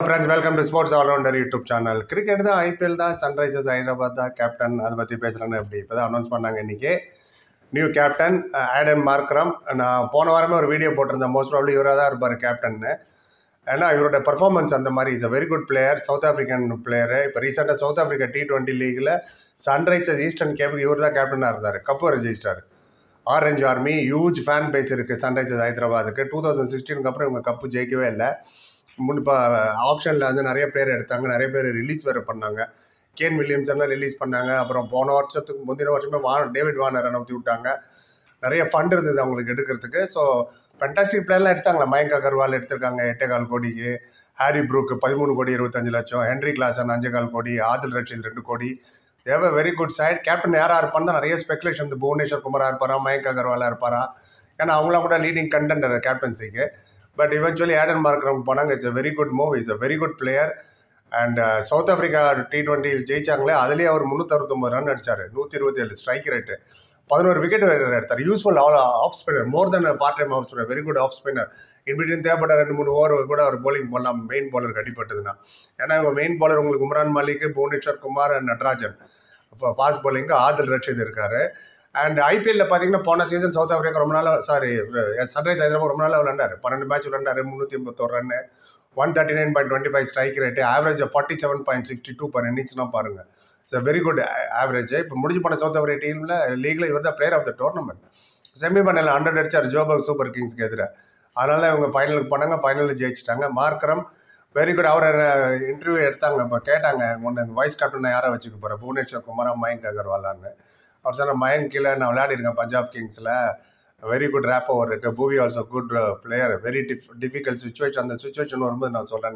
friends welcome to sports allrounder YouTube channel cricket தான் IPL தான் Sunrisers Hyderabad தான் captain அதை பற்றி பேசுகிறேன்னு எப்படி இப்போ தான் அனௌன்ஸ் பண்ணாங்க இன்றைக்கி நியூ கேப்டன் ஆடன் மார்க்ரம் நான் போன வாரமே ஒரு வீடியோ போட்டிருந்தேன் மோஸ்ட் ப்ராப்ளி இவராக தான் இருப்பார் கேப்டன்னு ஏன்னா இவரோட பர்ஃபார்மன்ஸ் அந்த மாதிரி is a very good player South African player இப்போ ரீசெண்டாக சவுத் ஆஃப்ரிக்கா டி டுவெண்ட்டி லீகில் சன்ரைசர்ஸ் ஈஸ்டர்ன் கேப்புக்கு இவர் தான் கேப்டனாக இருந்தார் cup register orange army huge fan base இருக்குது சன்ரைசர்ஸ் ஹைதராபாத்துக்கு டூ தௌசண்ட் சிக்ஸ்டீனுக்கு அப்புறம் இவங்க கப்பு ஜெயிக்கவே இல்லை முன் இப்போ ஆப்ஷனில் வந்து நிறைய பேர் எடுத்தாங்க நிறைய பேர் ரிலீஸ் வேறு பண்ணாங்க கேன் வில்லியம்சன்லாம் ரிலீஸ் பண்ணாங்க அப்புறம் போன வருஷத்துக்கு முந்தின வருஷமே வா டேவிட் வார்னரை நவுத்தி விட்டாங்க நிறைய ஃபண்ட் இருந்தது அவங்களுக்கு எடுக்கிறதுக்கு ஸோ ஃபென்டாஸ்டிக் பிளேயர்லாம் எடுத்தாங்களா மயங்க் அகர்வால் எடுத்திருக்காங்க எட்டே கால் கோடிக்கு ஹாரி ப்ரூக்கு பதிமூணு கோடி இருபத்தஞ்சு லட்சம் ஹென்ரி கிளாசன் அஞ்சு கால் கோடி ஆதில் ரஷீத் ரெண்டு கோடி தேவ வெரி குட் சைட் கேப்டன் யாராக இருப்பான்னு நிறைய ஸ்பெகுலேஷன் இந்த புவனேஸ்வர் குமாராக இருப்பாரா மயங்க் அகர்வாலாக இருப்பாரா ஏன்னா அவங்களாம் கூட லீடிங் கண்டென்டர் கேப்டன்சிக்கு பட் இவென்ச்சுவலி ஆடன் மார்க்ரம் போனாங்க it's a very good move is a very good player and South Africa T twenty ஜெயிச்சாங்களே அதுலேயே அவர் முந்நூற்றறுபத்தொம்பது ரன் அடிச்சார் நூற்றி இருபத்தி ஏழு ஸ்ட்ரைக் ரேட்டு பதினோரு விக்கெட் எடுத்தார் useful off spinner more than part time off spinner very good off spinner in between தேவைப்பட்ட ரெண்டு மூணு ஓவர் கூட அவர் bowling பண்ணலாம் மெயின் bowler அடிப்பட்டதுன்னா ஏன்னா இவங்க மெயின் bowler உங்களுக்கு உம்ரான் மாலிக் புவனேஸ்வர் குமார் அண்ட் நட்ராஜன் இப்போ ஃபாஸ்ட் bowling ஆதில் ரஷீத் இருக்காரு அண்ட் ஐபிஎல்ல பார்த்தீங்கன்னா போன சீசன் சவுத் ஆஃப்ரிக்கா ரொம்ப நாள் சாரி சன்ரைஸ் ஹைதராபாத் ரொம்ப நாள் விளாண்டாரு பன்னெண்டு மேட்ச் விளாண்டாரு முந்நூற்றி எண்பத்தோரு run one thirty nine point twenty five strike rate average forty seven point sixty two per இன்னிங்ஸ்னா பாருங்கள் இட்ஸ் வெரி குட் ஆவரேஜ் இப்போ முடிஞ்சு போன சவுத் ஆஃப்ரிக்கா டீமில் லீக்ல இவர் தான் player of the tournament semi பண்ணல ஹண்ட்ரட் அடிச்சார் ஜோபர்க் சூப்பர் கிங்ஸ்க்கு எதிராக அதனால இவங்க ஃபைனலுக்கு போனாங்க ஃபைனலில் ஜெயிச்சிட்டாங்க மார்க்கரம் வெரி குட் அவர் இன்டர்வியூ எடுத்தாங்க இப்போ கேட்டாங்க ஒன்று வைஸ் கேப்டனை யாரை வச்சுக்க போகிற புவனேஸ்வர் குமாரா மயங்க் அகர்வாலான்னு அவர் சொன்ன மயங்க் கீழே நான் விளையாடிருக்கேன் பஞ்சாப் கிங்ஸில் வெரி குட் ரேப் ஓவர் இருக்கு Bhuvi also good player very diff difficult situation அந்த சுச்சுவேஷன் வரும்போது நான் சொல்கிறேன்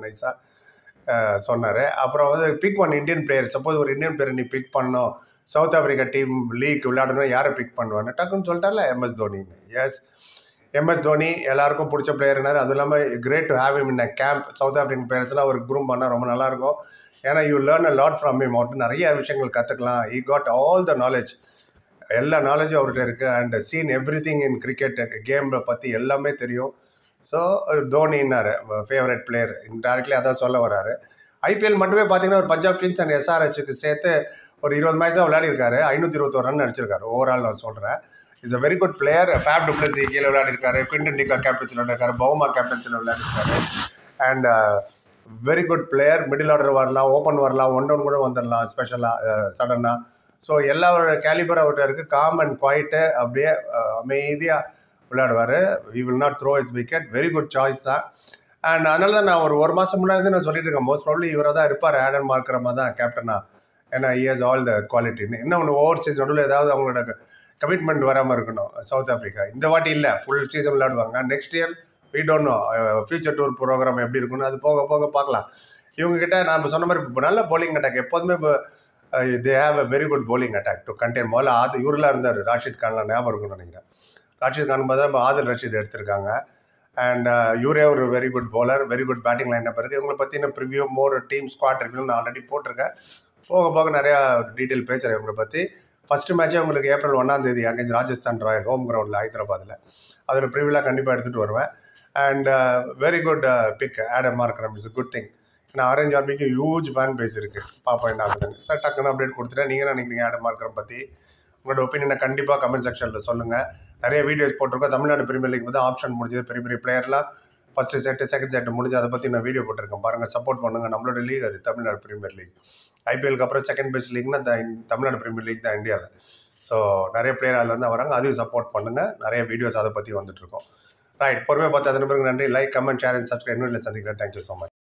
நைஸாக சொன்னார் அப்புறம் வந்து pick one Indian player suppose ஒரு இந்தியன் பிளேயர் நீ பிக் பண்ணணும் சவுத் ஆஃப்ரிக்கா டீம் லீக் விளையாடணும் யாரை பிக் பண்ணுவான்னு டக்குன்னு சொல்லிட்டார்ல எம்எஸ் தோனின்னு எஸ் எம்எஸ் தோனி எல்லாருக்கும் பிடிச்ச பிளேயர்னாரு அதுவும் இல்லாமல் great to have him in a camp South African பிளேயர்ஸ்லாம் அவருக்கு குரூம் பண்ணால் ரொம்ப நல்லாயிருக்கும் ஏன்னா you learn a lot from him அவர்கிட்ட நிறைய விஷயங்கள் கற்றுக்கலாம் he got all the knowledge எல்லா நாலேஜும் அவர்கிட்ட இருக்குது and seen everything in cricket கேமை பற்றி எல்லாமே தெரியும் ஸோ தோனின்னாரு ஃபேவரட் பிளேயர் இன்டேரக்ட்லி அதான் சொல்ல வராரு ஐபிஎல் மட்டுமே பார்த்தீங்கன்னா ஒரு பஞ்சாப் கிங்ஸ் அண்ட் எஸ்ஆர்ஹெச்சுக்கு சேர்த்து ஒரு இருபது மேட்ச் தான் விளையாடிருக்காரு ஐநூற்றி இருபத்தோரு ரன் அடிச்சிருக்காரு ஓவரால் நான் சொல்கிறேன் is a very good player Faf du Plessis கீழே விளையாடிருக்காரு குவிண்டன் டிகா கேப்டன்சில் விளையாடிருக்காரு பவுமா கேப்டன்சில் விளையாடிருக்காரு and very good player middle order வரலாம் ஓப்பன் வரலாம் ஒன் டவுன் கூட வந்துடலாம் ஸ்பெஷலாக சடனாக ஸோ எல்லா கேலிபர் அவர்கிட்ட இருக்குது காம் அண்ட் குவாய்ட்டு அப்படியே அமைதியாக விளையாடுவார் we will not throw his wicket very good choice தான் அண்ட் அதனால தான் நான் ஒரு ஒரு மாதம் முன்னாடி நான் சொல்லிட்டு இருக்கேன் மோஸ்ட் ப்ராப்ளி இவரை தான் இருப்பார் ஆடன் மார்க்கிறமா தான் கேப்டனா ஏன்னா இயர்ஸ் ஆல் த குவாலிட்டின்னு என்ன ஒன்று ஓவர் சீஸ் நடுவில் ஏதாவது அவங்களோட கமிட்மெண்ட் வராமல் இருக்கணும் சவுத் ஆஃப்ரிக்கா இந்த வாட்டி இல்லை ஃபுல் சீசன் விளையாடுவாங்க next year we don't know future tour programme எப்படி இருக்குன்னு அது போக போக பார்க்கலாம் இவங்ககிட்ட நம்ம சொன்ன மாதிரி இப்போ நல்ல bowling அட்டாக் எப்போதுமே இப்போ they have a very good bowling attack to contain முதல்ல ஆது இவரெலாம் இருந்தார் ராஷித் கான்லாம் ஞாபகம் இருக்கும்னு நினைக்கிறேன் ராஷித் கான் பதிலாக இப்போ ஆதில் ரஷீத் எடுத்திருக்காங்க அண்ட் இவரே ஒரு very good bowler very good batting line up இருக்குது இவங்களை பற்றின ப்ரிவியூ மோர் டீம் ஸ்குவாட் இருக்குன்னு நான் ஆல்ரெடி போட்டிருக்கேன் போக போக நிறையா டீட்டெயில் பேசுகிறேன் இவங்களை பற்றி ஃபஸ்ட்டு மேட்ச்சே உங்களுக்கு ஏப்ரல் ஒன்றாம் தேதி அங்கேருந்து ராஜஸ்தான் ராயல் ஹோம் கிரவுண்டில் ஹைதராபாத்தில் அதோட ப்ரிவியூலாம் கண்டிப்பாக எடுத்துகிட்டு வருவேன் and very good pick Adam Markram is good thing ஏன்னா ஆரஞ்ச் ஆர்மிக்கு ஹியூஜ் ஃபேன் பேஸ் இருக்குது பாப்பா என்ன ஆகுதுன்னு சார் டக்குன்னு அப்டேட் கொடுத்துட்டேன் நீங்கள் என்ன நினைக்கிறீங்க ஆடம் மார்க்கரம் பற்றி உங்களோட ஒப்பீனியனை கண்டிப்பாக கமெண்ட் செக்ஷனில் சொல்லுங்கள் நிறைய வீடியோஸ் போட்டிருக்கோம் தமிழ்நாடு பிரீமியர் லீக் வந்து ஆப்ஷன் முடிஞ்சது பெரிய பெரிய பிளேயர்லாம் ஃபஸ்ட்டு செட்டு செகண்ட் செட்டு முடிஞ்சு அதை பற்றி நான் வீடியோ போட்டிருக்கேன் பாருங்கள் சப்போர்ட் பண்ணுங்கள் நம்மளோட லீக் அது தமிழ்நாடு பிரீமியர் லீக் ஐபிஎலுக்கு அப்புறம் செகண்ட் பெஸ்ட் லீக்னா த தமிழ்நாடு பிரீமியர் லீக் தான் இந்தியாவில் ஸோ நிறைய பிளேயர் அதுலேருந்து வராங்க அதையும் சப்போர்ட் பண்ணுங்கள் நிறைய வீடியோஸ் அதை பற்றி வந்துட்டுருக்கோம் ரைட் பொறுமையாக பார்த்து அதன் பிறகு நன்றி like comment share and subscribe இன்னும் இல்லை சந்திக்கிறேன் தேங்க்யூ ஸோ மச்